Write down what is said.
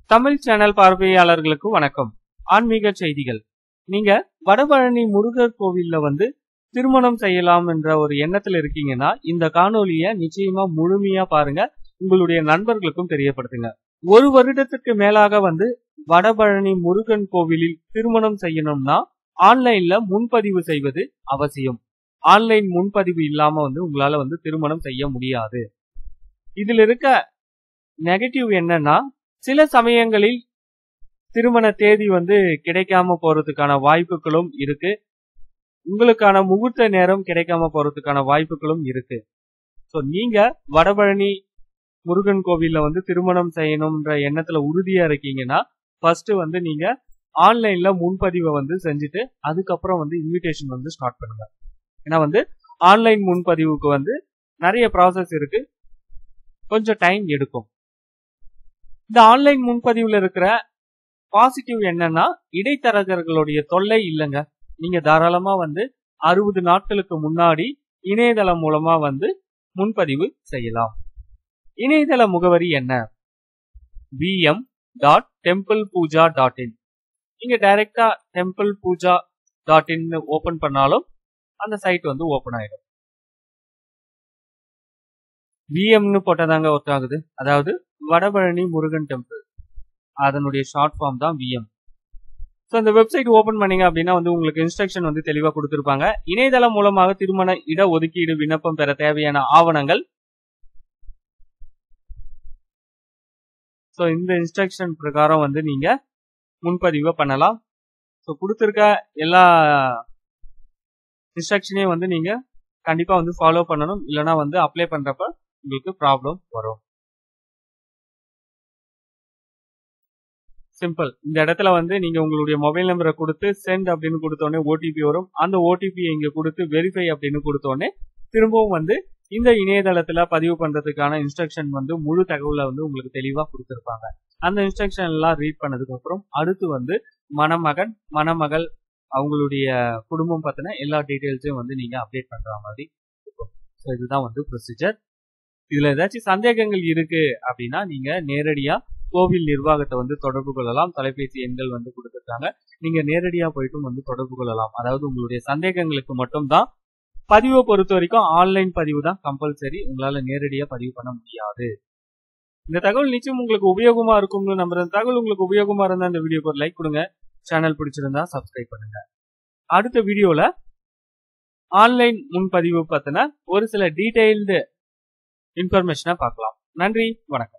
Tamil channel பார்வையாளர்களுக்கு வணக்கம் ஆன்மீக செய்திகள் நீங்க வடபழனி முருகர் கோவில்ல வந்து திருமணம் செய்யலாம் என்ற ஒரு எண்ணத்துல இருக்கீங்கன்னா இந்த காணொலிய நிச்சயமா முழுமையா பாருங்க உங்களுடைய நண்பர்களுக்கும் தெரியப்படுத்துங்க ஒரு வருடத்துக்கு மேலாக வந்து வடபழனி முருகன் கோவிலில் திருமணம் செய்யணும்னா ஆன்லைன்ல முன்பதிவு செய்வது அவசியம் ஆன்லைன் முன்பதிவு இல்லாம வந்து உங்களால வந்து திருமணம் செய்ய முடியாது இதுல இருக்க நெகட்டிவ் என்னன்னா சில சமயங்களில் திருமண தேதி வந்து கிடைக்காம போறதுக்கான வாய்ப்புகளும் இருக்கு உங்களுக்கான முகூர்த்த நேரம் கிடைக்காம போறதுக்கான வாய்ப்புகளும் இருக்கு ஸோ நீங்க வடபழனி முருகன் கோவில்ல வந்து திருமணம் செய்யணும்ன்ற எண்ணத்துல உறுதியா இருக்கீங்கன்னா ஃபர்ஸ்ட் வந்து நீங்க ஆன்லைன்ல முன்பதிவை வந்து செஞ்சுட்டு அதுக்கப்புறம் வந்து இன்விடேஷன் வந்து ஸ்டார்ட் பண்ணுங்க ஏன்னா வந்து ஆன்லைன் முன்பதிவுக்கு வந்து நிறைய ப்ராசஸ் இருக்கு கொஞ்சம் டைம் எடுக்கும் இந்த ஆன்லைன் முன்பதிவுல இருக்கிற பாசிட்டிவ் என்னன்னா இடைத்தரகர்களுடைய தொல்லை இல்லைங்க நீங்க தாராளமா வந்து அறுபது நாட்களுக்கு முன்னாடி இணையதளம் மூலமா வந்து முன்பதிவு செய்யலாம் இணையதள முகவரி என்ன VM dot temple puja dot in நீங்க டைரக்டா temple puja dot in open பண்ணாலும் அந்த சைட் வந்து ஓபன் ஆயிடும் விஎம்னு போட்டதாங்க ஒர்க் ஆகுது அதாவது வடபழனி முருகன் டெம்பிள் அதனுடைய ஷார்ட் ஃபார்ம் தான் விஎம் ஸோ இந்த வெப்சைட் ஓபன் பண்ணீங்க அப்படின்னா வந்து உங்களுக்கு இன்ஸ்ட்ரக்ஷன் வந்து தெளிவாக கொடுத்துருப்பாங்க இணையதளம் மூலமாக திருமண இட ஒதுக்கீடு விண்ணப்பம் பெற தேவையான ஆவணங்கள் ஸோ இந்த இன்ஸ்ட்ரக்ஷன் பிரகாரம் வந்து நீங்க முன்பதிவை பண்ணலாம் ஸோ கொடுத்துருக்க எல்லா இன்ஸ்ட்ரக்ஷனையும் வந்து நீங்க கண்டிப்பா வந்து ஃபாலோ பண்ணணும் இல்லைன்னா வந்து அப்ளை பண்றப்ப உங்களுக்கு ப்ராப்ளம் வரும் சிம்பிள் இந்த இடத்துல வந்து நீங்க உங்களுடைய மொபைல் நம்பரை கொடுத்து சென்ட் அப்படின்னு கொடுத்தோடனே ஓடிபி வரும் அந்த ஓடிபி இங்க கொடுத்து வெரிஃபை அப்படின்னு கொடுத்தோடனே திரும்பவும் வந்து இந்த இணையதளத்துல பதிவு பண்றதுக்கான இன்ஸ்ட்ரக்ஷன் வந்து முழு தகவலை வந்து உங்களுக்கு தெளிவா கொடுத்துருப்பாங்க அந்த இன்ஸ்ட்ரக்ஷன் எல்லாம் ரீட் பண்ணதுக்கு அப்புறம் அடுத்து வந்து மணமகன் மணமகள் அவங்களுடைய குடும்பம் பத்தின எல்லா டீட்டெயில்ஸையும் வந்து நீங்க அப்டேட் பண்ற மாதிரி இருக்கும் ஸோ இதுதான் வந்து ப்ரொசீஜர் இதுல ஏதாச்சும் சந்தேகங்கள் இருக்கு அப்படின்னா நீங்க நேரடியா கோவில் நிர்வாகத்தை வந்து தொடர்பு கொள்ளலாம் தொலைபேசி எண்கள் வந்து கொடுத்துருக்காங்க நீங்க நேரடியா போயிட்டும் வந்து தொடர்பு கொள்ளலாம் அதாவது உங்களுடைய சந்தேகங்களுக்கு மட்டும்தான் பதிவை பொறுத்த வரைக்கும் ஆன்லைன் பதிவு தான் கம்பல்சரி உங்களால நேரடியா பதிவு பண்ண முடியாது இந்த தகவல் நிச்சயம் உங்களுக்கு உபயோகமா இருக்கும்னு நம்புறேன் தகவல் உங்களுக்கு உபயோகமா இருந்தா இந்த வீடியோக்கு ஒரு லைக் கொடுங்க சேனல் பிடிச்சிருந்தா சப்ஸ்கிரைப் பண்ணுங்க அடுத்த வீடியோல ஆன்லைன் முன்பதிவு பத்தின ஒரு சில டீடைல்டு இன்ஃபர்மேஷனை பார்க்கலாம் நன்றி வணக்கம்